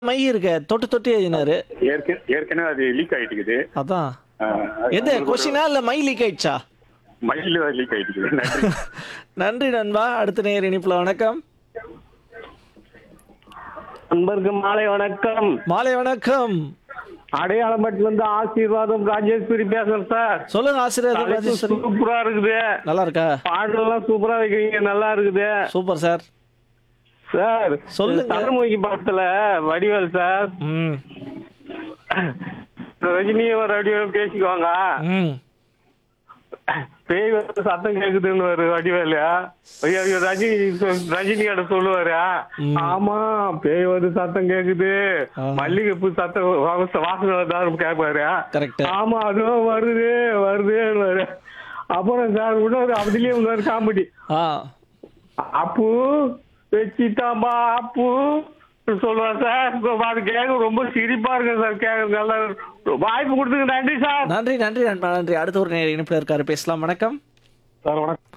My இருக்க தொட்டு தொட்டு எழுதினாரு ஏற்க- ஏற்கனவே அது லீக் ஆயிட்டு இருக்குது அதான் ஆஹ், எது கொஸ்டினா இல்ல மை லீக் ஆயிடுச்சா மயில் லீக் ஆயிட்டு இருக்குது நன்றி நன்றி நண்பா அடுத்த நேர் இனிப்புல வணக்கம் நண்பருக்கு மாலை வணக்கம் மாலை வணக்கம் அடையாளம்பட்டில இருந்து ஆசீர்வாதம் ராஜேஸ்வரி பேசுறேன் சார் சொல்லுங்க ஆசிரியர் தலைப்பு ராஜேஸ்வரி சூப்பரா இருக்குது நல்லா இருக்கா பாடலாம் சூப்பரா வைக்கிறீங்க நல்லா இருக்குது சூப்பர் சார் சார் சொல்லுங்க. தமிழ்மொழி படத்துல வடிவேல் சார் ம் ரஜினியும் வடிவேலும் பேசிக்குவாங்க ம் பேய் வந்து சத்தம் கேக்குதுன்னு ஒரு வடிவேலு ஐயோ, ஐயோ, ரஜினி ரஜினி கிட்ட சொல்லுவாரு ம். ஆமா பேய் வந்து சத்தம் கேக்குது ஆ. மல்லிகைப்பூ சத்தம் வாச- வாசனை வருதான்னு கேட்பாரு கரெக்ட் ஆமா அதுவும் வருது வருது அப்புறம் சார் இன்னொரு அதுலயே இன்னொரு காமெடி ஆ அப்பு வச்சிட்டாம்பா அப்பு சொல்லுவார் சார் அது கேட்க ரொம்ப சிரிப்பா இருக்கு சார் கேட்க நல்லா வாய்ப்பு கொடுத்துங்க நன்றி சார் நன்றி நன்றி நண்பா நன்றி அடுத்த ஒரு நேர் இனிப்புல இருக்காரு பேசலாம் வணக்கம் சார் வணக்கம்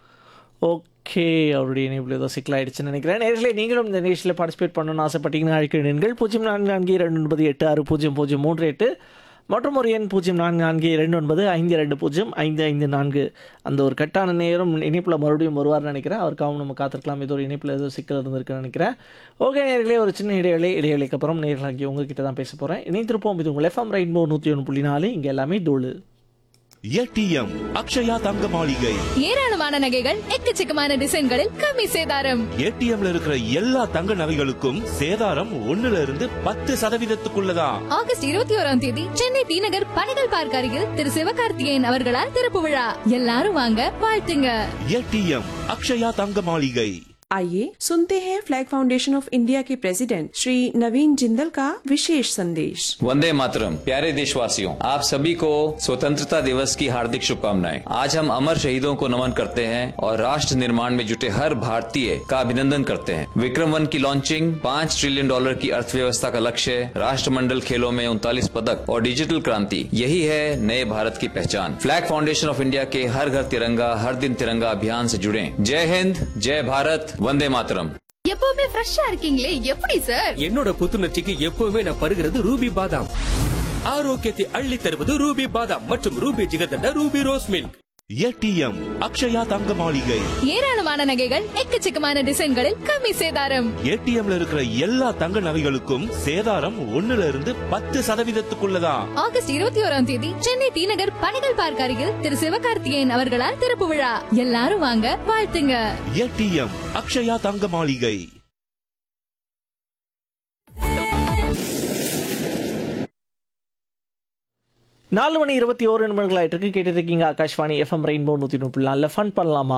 ஓகே அவருடைய இணைப்பில் ஏதோ சிக்கலாயிடுச்சுன்னு நினைக்கிறேன் நேரிலே நீங்களும் இந்த நிகழ்ச்சியில் பார்ட்டிசிபேட் பண்ணணும்னு ஆசைப்பட்டீங்கன்னா அழைக்கிறீர்கள் பூஜ்ஜியம் நான்கு நான்கு இரண்டு ஒன்பது எட்டு ஆறு பூஜ்ஜியம் பூஜ்ஜியம் மூன்று எட்டு மற்றும் ஒரு எண் பூஜ்ஜியம் நான்கு நான்கு இரண்டு ஒன்பது ஐந்து ரெண்டு பூஜ்ஜியம் ஐந்து ஐந்து நான்கு அந்த ஒரு கட்டான நேரம் இணைப்பில் மறுபடியும் வருவார்னு நினைக்கிறேன் அவருக்காகவும் நம்ம காத்திருக்கலாம் இது ஒரு இணைப்பில் ஏதோ சிக்கல் இருந்திருக்குன்னு நினைக்கிறேன் ஓகே நேர்களே ஒரு சின்ன இடைவேளை இடைவேளைக்கு அப்புறம் நேரில் அங்கே உங்ககிட்ட தான் பேச போகிறேன் இணைந்திருப்போம் இது உங்கள் எஃப்எம் ரெயின்போ நூற்றி ஒன்று புள்ளி நாலு இங்கே எல்லாமே தோழு ஏடிஎம் அக்ஷயா தங்க மாளிகை ஏராளமான நகைகள் எக்கச்சக்கமான டிசைன்களில் கம்மி சேதாரம் ஏடிஎம்ல இருக்கிற எல்லா தங்க நகைகளுக்கும் சேதாரம் ஒண்ணுல இருந்து பத்து சதவீதத்துக்குள்ளதான் ஆகஸ்ட் இருபத்தி ஓராம் தேதி சென்னை தி நகர் பணிகள் பார்க் அருகில் திரு சிவகார்த்திகேயன் அவர்களால் திறப்பு விழா எல்லாரும் வாங்க வாழ்த்துங்க ஏடிஎம் அக்ஷயா தங்க மாளிகை आइए सुनते हैं फ्लैग फाउंडेशन ऑफ इंडिया के प्रेसिडेंट श्री नवीन जिंदल का विशेष संदेश वंदे मातरम प्यारे देशवासियों आप सभी को स्वतंत्रता दिवस की हार्दिक शुभकामनाएं आज हम अमर शहीदों को नमन करते हैं और राष्ट्र निर्माण में जुटे हर भारतीय का अभिनंदन करते हैं विक्रम वन की लॉन्चिंग पाँच ट्रिलियन डॉलर की अर्थव्यवस्था का लक्ष्य राष्ट्रमंडल खेलों में उनतालीस पदक और डिजिटल क्रांति यही है नए भारत की पहचान फ्लैग फाउंडेशन ऑफ इंडिया के हर घर तिरंगा हर दिन तिरंगा अभियान से जुड़े जय हिंद जय भारत वंदे मातरम எப்பவுமே ஃப்ரெஷ்ஷா இருக்கீங்களே எப்படி சார் என்னோட புத்துணர்ச்சிக்கு எப்பவுமே நான் பருகிறது ரூபி பாதாம் ஆரோக்கியத்தை அள்ளி தருவது ரூபி பாதாம் மற்றும் Ruby jigarthanda Ruby rose milk ATM Akshaya தங்க மாளிகை ஏராளமான நகைகள் எக்கச்சக்கமான டிசைன்களில் கம்மி சேதாரம் ஏடிஎம்ல இருக்கிற எல்லா தங்க நகைகளுக்கும் சேதாரம் ஒண்ணுல இருந்து பத்து சதவீதத்துக்குள்ளதான் ஆகஸ்ட் இருபத்தி ஓராம் தேதி சென்னை தி நகர் பணிகள் பார்க் அருகில் திரு சிவகார்த்திகேயன் அவர்களால் திறப்பு விழா எல்லாரும் வாங்க வாழ்த்துங்க ஏடிஎம் அக்ஷயா தங்க மாளிகை நாலு மணி இருபத்தி ஓரு நிமிடங்கள் ஆயிட்டு இருக்கு கேட்டுட்டு இருக்கீங்க ஆகாஷ்வாணி எஃப்எம் ரெயின்போ நூற்றி முப்பது நாலில் ஃபன் பண்ணலாமா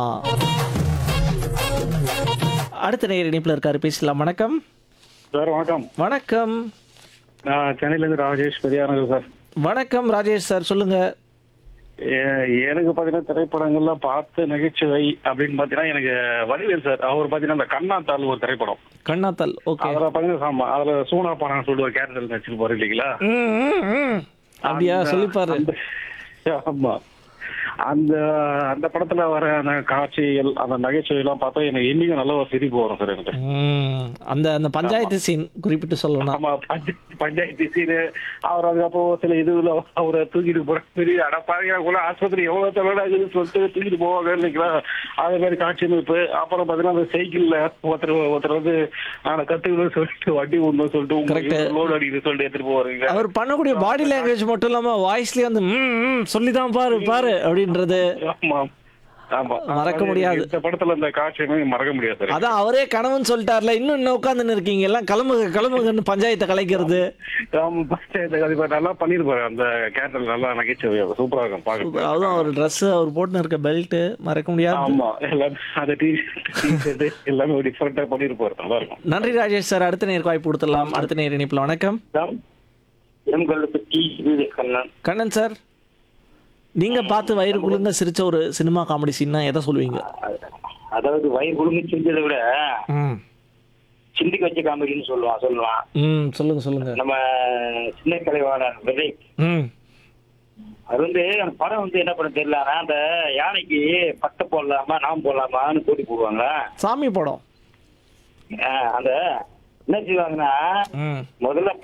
அடுத்த நேர் இணைப்பில் இருக்காரு பேசலாம் வணக்கம் சார் வணக்கம் வணக்கம் நான் சென்னையில இருந்து ராஜேஷ் பெரியானது சார் வணக்கம் ராஜேஷ் சார் சொல்லுங்க எ- எனக்கு பாத்தீங்கன்னா திரைப்படங்கள்ல பார்த்த நகைச்சுவை அப்படின்னு பாத்தீங்கன்னா எனக்கு வடிவேல் சார் அவர் பாத்தீங்கன்னா இந்த கண்ணாத்தாள் ஒரு திரைப்படம் கண்ணாத்தல் ஓகே அதுல பாத்தீங்கன்னா ஆமா அதுல சூனா பானான்னு சொல்லிட்டு ஒரு கேரக்டர் நடிச்சிருப்பாரு இல்லைங்களா அப்படியா அந்த- சொல்லிப்பாரு அந்த- ஆமா அந்த அந்த படத்துல வர அந்த காட்சிகள் அந்த நகைச்சுவை எல்லாம் பார்த்தா எனக்கு இன்னைக்கும் நல்ல ஒரு சிரிப்பு வரும் சார் எனக்கு ம், அந்த அந்த பஞ்சாயத்து சீன் குறிப்பிட்டு சொல்லணும் ஆமா பஞ்ச- பஞ்சாயத்து சீனு அவர் அதுக்கப்புறம் சில இதுல அவரை தூக்கிட்டு போற பெரிய அடப்பாங்க கூட ஆஸ்பத்திரி எவ்வளவு தலைவராகுதுன்னு சொல்லிட்டு தூக்கிட்டு போவாங்க இல்லைங்களா அதே மாதிரி காட்சி அமைப்பு அப்புறம் பாத்தீங்கன்னா அந்த சைக்கிள்ல ஒருத்தர் ஒருத்தர் வந்து நான் கத்துக்கணும்னு சொல்லிட்டு வண்டி விடணும்னு சொல்லிட்டு Correct. உங்களுக்கு லோடு அடிக்கணும்னு சொல்லிட்டு எடுத்துட்டு போவாருங்க அவர் பண்ணக்கூடிய பாடி லாங்குவேஜ் மட்டும் இல்லாம வாய்ஸ்லயே வந்து ம், ம், சொல்லிதான் பாரு பாரு அப்படின்றது ஆமா ஆமா மறக்க முடியாது. இந்த படத்துல இந்த காட்சி அமைப்பு மறக்க முடியாது சார் அதான் அவரே கணவன் சொல்லிட்டார்ல இன்னும் இன்னும் உட்காந்துன்னு இருக்கீங்க எல்லாம் கிளம்புங்க கிளம்புங்கன்னு பஞ்சாயத்தை கலைக்கிறது ஆமா பஞ்சாயத்து கண்டிப்பா நல்லா பண்ணிருப்பாரு அந்த கேரக்டர் நல்லா நகைச்சுவை சூப்பரா இருக்கும் பாக்க அதுவும் அவர் Dress அவர் போட்டுன்னு இருக்க பெல்ட் மறக்க முடியாது ஆமா எல்லாமே அந்த டி ஷர்ட் எல்லாமே டிஃபரெண்டா பண்ணிருப்பாரு நல்லா இருக்கும் நன்றி ராஜேஷ் சார் அடுத்த நேருக்கு வாய்ப்பு கொடுத்துடலாம் அடுத்த நேர் இணைப்பில் வணக்கம் எங்களை பத்தி கண்ணன் கண்ணன் சார் நீங்க பார்த்து வயிறு குழுங்க சிரிச்ச ஒரு சினிமா காமெடி சீன்னா எதை சொல்லுவீங்க அதாவது வயிறு குழுமி செஞ்சதை விட ம் சிந்திக்க வச்ச காமெடின்னு சொல்லுவான் சொல்லுவான் ம் சொல்லுங்க சொல்லுங்க நம்ம சின்ன கலைவாணர் விஜய் ம் அது வந்து அந்த படம் வந்து என்ன பண்ண தெரியல ஆனா அந்த யானைக்கு பட்டை போடலாமா நாம் போடலாமான்னு போட்டி போடுவாங்க சாமி படம் ஆஹ் அந்த என்ன செய்வாங்கன்னா ம் முதல்ல